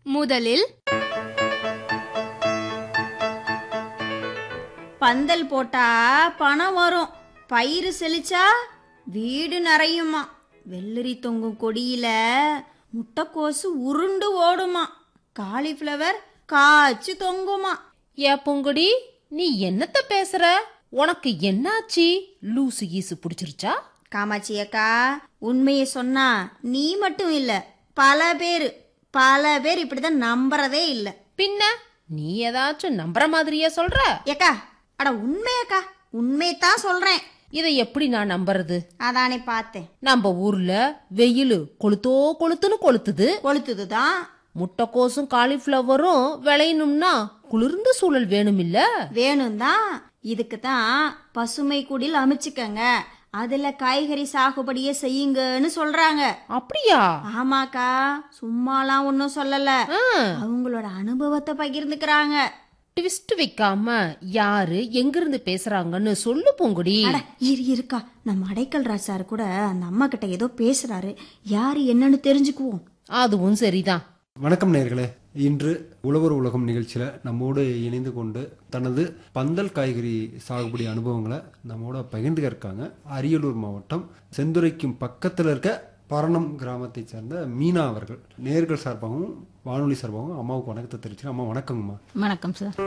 முதலில் பந்தல் போட்டா பணம் வரும் பயிர் செழிச்சா வீடு நிறையுமா வெள்ளரி தொங்கும் கொடியில முட்டைக்கோசு உருண்டு ஓடுமா காலிஃப்ளவர் காய்ச்சி தொங்குமா ஏ பொங்குடி நீ என்னத்த பேசுற உனக்கு என்னாச்சு லூசு கீசு பிடிச்சிருச்சா காமாட்சி அக்கா உண்மையை சொன்னா நீ மட்டும் இல்ல பல பேர் பல பேர் இப்படிதான் நம்புறதே இல்ல பின்ன நீ ஏதாச்சும் நம்புற மாதிரியா சொல்ற ஏக்கா அட உண்மையக்கா உண்மையத்தான் சொல்றேன் இதை எப்படி நான் நம்புறது அதானே பார்த்தேன் நம்ம ஊர்ல வெயில் கொளுத்தோ கொளுத்துன்னு கொளுத்துது கொளுத்துதுதான் முட்டைக்கோசும் காலிஃப்ளவரும் விளையணும்னா குளிர்ந்த சூழல் வேணும் இல்ல வேணும் தான் இதுக்கு தான் பசுமை குடில் அமைச்சுக்கங்க அதுல காய்கறி சாகுபடியே செய்யுங்கன்னு சொல்றாங்க அப்படியா ஆமாக்கா சும்மாலாம் ஒன்றும் சொல்லல ஆ, அவங்களோட அனுபவத்தை பகிர்ந்துக்கிறாங்க ட்விஸ்ட் வைக்காம யாரு எங்கிருந்து பேசுறாங்கன்னு சொல்லு பொங்குடி அட இரு இருக்கா நம்ம அடைக்கல் ராஜ் சார் கூட அந்த அம்மா கிட்ட ஏதோ பேசுறாரு யாரு என்னன்னு தெரிஞ்சுக்குவோம் அதுவும் சரிதான் வணக்கம் நேர்களே இன்று உழவர் உலகம் நிகழ்ச்சியில் நம்மோடு இணைந்து கொண்டு தனது பந்தல் காய்கறி சாகுபடி அனுபவங்களை நம்மோட பகிர்ந்துக்க இருக்காங்க அரியலூர் மாவட்டம் செந்துறைக்கும் பக்கத்தில் இருக்க பரணம் கிராமத்தை சேர்ந்த மீனா அவர்கள் நேர்கள் சார்பாகவும் வானொலி சார்பாகவும் அம்மாவுக்கு வணக்கத்தை தெரிவிச்சுக்கிறேன் அம்மா வணக்கங்கம்மா வணக்கம் சார்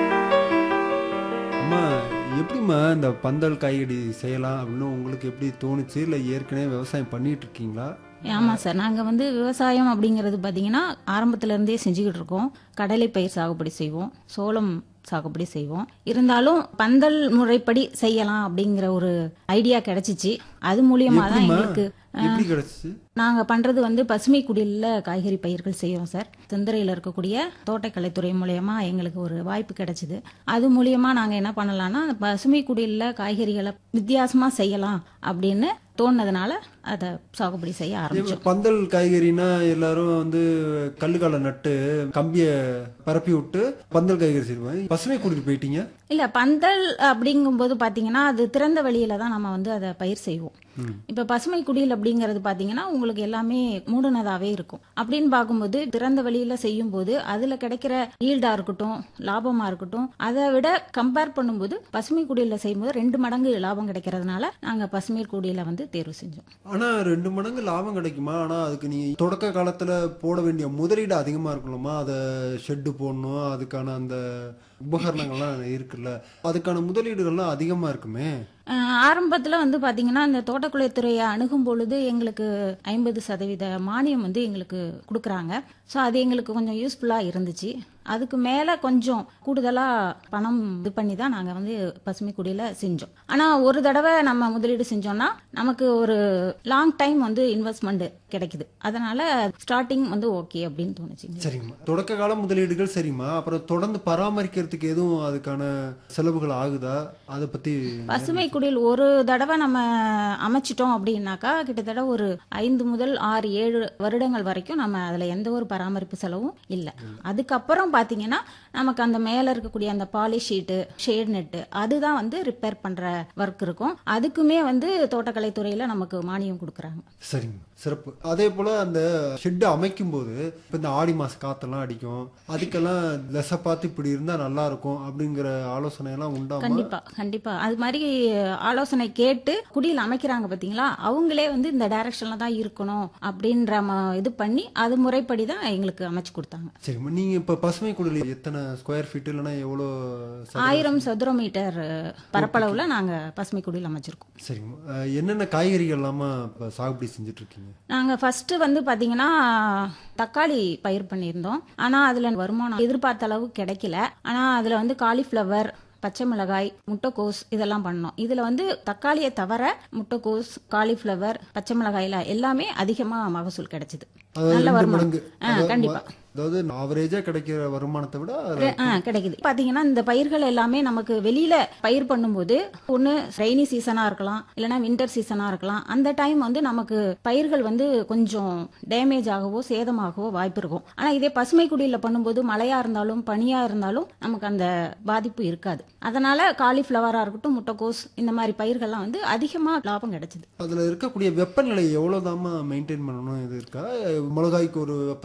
அம்மா எப்படிம்மா இந்த பந்தல் காய்கறி செய்யலாம் அப்படின்னு உங்களுக்கு எப்படி தோணுச்சு இல்லை ஏற்கனவே விவசாயம் பண்ணிட்டு இருக்கீங்களா ஆமாம் சார் நாங்கள் வந்து விவசாயம் அப்படிங்கிறது பார்த்தீங்கன்னா ஆரம்பத்துல இருந்தே செஞ்சுக்கிட்டு இருக்கோம் கடலை பயிர் சாகுபடி செய்வோம் சோளம் சாகுபடி செய்வோம் இருந்தாலும் பந்தல் முறைப்படி செய்யலாம் அப்படிங்கிற ஒரு ஐடியா கிடைச்சிச்சு அது மூலியமா தான் எப்படிம்மா? எங்களுக்கு எப்படி கிடைச்சிச்சு நாங்கள் பண்ணுறது வந்து பசுமை குடிலில் காய்கறி பயிர்கள் செய்வோம் சார் செந்துறையில் இருக்கக்கூடிய தோட்டக்கலைத்துறை மூலயமா எங்களுக்கு ஒரு வாய்ப்பு கிடைச்சிது அது மூலியமா நாங்கள் என்ன பண்ணலாம்னா அந்த பசுமை குடிலில் காய்கறிகளை வித்தியாசமாக செய்யலாம் அப்படின்னு தோணுனதுனால அதை சாகுபடி செய்ய ஆரம்பிச்சோம் பந்தல் காய்கறினா எல்லாரும் வந்து கல்லுக்கால நட்டு கம்பிய பரப்பி விட்டு பந்தல் காய்கறி செய்வாங்க பசுமை கூட்டிட்டு போயிட்டீங்க இல்ல பந்தல் அப்படிங்கும்போது பாத்தீங்கன்னா அது திறந்த வெளியில தான் நம்ம வந்து அதை பயிர் செய்வோம் இப்ப பசுமை குடில் அப்படிங்கிறது பாத்தீங்கன்னா உங்களுக்கு எல்லாமே மூடுனதாவே இருக்கும் அப்படின்னு பார்க்கும்போது திறந்த வெளியில செய்யும் போது அதுல கிடைக்கிற ஈல்டா இருக்கட்டும் லாபமா இருக்கட்டும் அதை விட கம்பேர் பண்ணும்போது பசுமை குடியில செய்யும்போது ரெண்டு மடங்கு லாபம் கிடைக்கிறதுனால நாங்க பசுமை குடியில வந்து தேர்வு செஞ்சோம் ஆனா ரெண்டு மடங்கு லாபம் கிடைக்குமா ஆனா அதுக்கு நீ தொடக்க காலத்துல போட வேண்டிய முதலீடு அதிகமா இருக்கணுமா அதை ஷெட்டு போடணும் அதுக்கான அந்த உபகரணங்கள்லாம் இருக்குல்ல அதுக்கான முதலீடுகள்லாம் அதிகமா இருக்குமே அஹ் ஆரம்பத்துல வந்து பாத்தீங்கன்னா இந்த தோட்டக்கலைத்துறையை அணுகும் பொழுது எங்களுக்கு ஐம்பது சதவீத மானியம் வந்து எங்களுக்கு கொடுக்குறாங்க ஸோ அது எங்களுக்கு கொஞ்சம் யூஸ்ஃபுல்லா இருந்துச்சு அதுக்கு மேல கொஞ்சம் கூடுதலா பணம் இது பண்ணி தான் நாங்க வந்து பசுமை குடியில செஞ்சோம் ஆனா ஒரு தடவை நம்ம முதலீடு செஞ்சோம்னா நமக்கு ஒரு லாங் டைம் வந்து இன்வெஸ்ட்மெண்ட் கிடைக்குது அதனால ஸ்டார்டிங் வந்து ஓகே அப்படின்னு தோணுச்சுங்க சரிங்கம்மா தொடக்க கால முதலீடுகள் சரிம்மா அப்புறம் தொடர்ந்து பராமரிக்கிறதுக்கு எதுவும் அதுக்கான செலவுகள் ஆகுதா அதை பத்தி பசுமை குடில் ஒரு தடவை நம்ம அமைச்சிட்டோம் அப்படின்னாக்கா கிட்டத்தட்ட ஒரு ஐந்து முதல் ஆறு ஏழு வருடங்கள் வரைக்கும் நம்ம அதுல எந்த ஒரு பராமரிப்பு செலவும் இல்லை அதுக்கப்புறம் பாத்தீங்கன்னா நமக்கு அந்த மேல இருக்கக்கூடிய அந்த பாலி ஷீட்டு ஷேட் நெட்டு அதுதான் வந்து ரிப்பேர் பண்ற ஒர்க் இருக்கும் அதுக்குமே வந்து தோட்டக்கலைத்துறையில நமக்கு மானியம் கொடுக்குறாங்க சரிங்க சிறப்பு அதே போல அந்த ஷெட் அமைக்கும் போது இப்ப இந்த ஆடி மாச காத்தெல்லாம் அடிக்கும் அதுக்கெல்லாம் லெச பார்த்து இப்படி இருந்தா நல்லா இருக்கும் அப்படிங்கிற ஆலோசனை எல்லாம் உண்டாமா கண்டிப்பா கண்டிப்பா அது மாதிரி ஆலோசனை கேட்டு குடியில் அமைக்கிறாங்க பாத்தீங்களா அவங்களே வந்து இந்த டைரக்ஷன்ல தான் இருக்கணும் அப்படின்ற ம- இது பண்ணி அது முறைப்படி தான் எங்களுக்கு அமைச்சு கொடுத்தாங்க சரிம்மா நீங்க இப்ப பசுமை குடில் எத்தனை ஸ்கொயர் ஃபீட் இல்லைன்னா எவ்வளோ சதுர- ஆயிரம் சதுர மீட்டர் பரப்பளவுல நாங்க பசுமை குடியில் அமைச்சிருக்கோம் சரிங்கம்மா அஹ், என்னென்ன காய்கறிகள் இல்லாம இப்ப சாகுபடி செஞ்சுட்டு இருக்கீங்க நாங்க ஃபர்ஸ்ட் வந்து பாத்தீங்கன்னா தக்காளி பயிர் பண்ணியிருந்தோம் ஆனா அதுல வருமானம் எதிர்பார்த்த அளவு கிடைக்கல ஆனா அதுல வந்து காலிஃப்ளவர் பச்சை மிளகாய் முட்டைக்கோஸ் இதெல்லாம் பண்ணோம் இதுல வந்து தக்காளியை தவிர முட்டைக்கோஸ் காலிஃப்ளவர் பச்சை மிளகாயில எல்லாமே அதிகமா மகசூல் கிடைச்சது அதாவது நல்ல ரெண்டு வருமானம் மடங்கு ஆ, அதாவது கண்டிப்பா ம- அதாவது ஆவரேஜா கிடைக்கிற வருமானத்தை விட அதுல ஆ, கிடைக்குது பாத்தீங்கன்னா இந்த பயிர்கள் எல்லாமே நமக்கு வெளியில பயிர் பண்ணும்போது ஒண்ணு ரெய்னி சீசனா இருக்கலாம் இல்லனா வின்டர் சீசனா இருக்கலாம் அந்த டைம் வந்து நமக்கு பயிர்கள் வந்து கொஞ்சம் டேமேஜ் ஆகவோ சேதமாகவோ வாய்ப்பு இருக்கும் ஆனா இதே பசுமை குடியில பண்ணும்போது மழையா இருந்தாலும் பனியா இருந்தாலும் நமக்கு அந்த பாதிப்பு இருக்காது அதனால காலிஃபிளவரா இருக்கட்டும் முட்டைக்கோஸ் இந்த மாதிரி பயிர்கள்லாம் வந்து அதிகமா லாபம் கிடைச்சது அதுல இருக்கக்கூடிய வெப்பநிலை எவ்வளவுதாம்மா மெயின்டைன் பண்ணணும் இது இருக்கா மிளகாய்க்கு ஒரு வெப்ப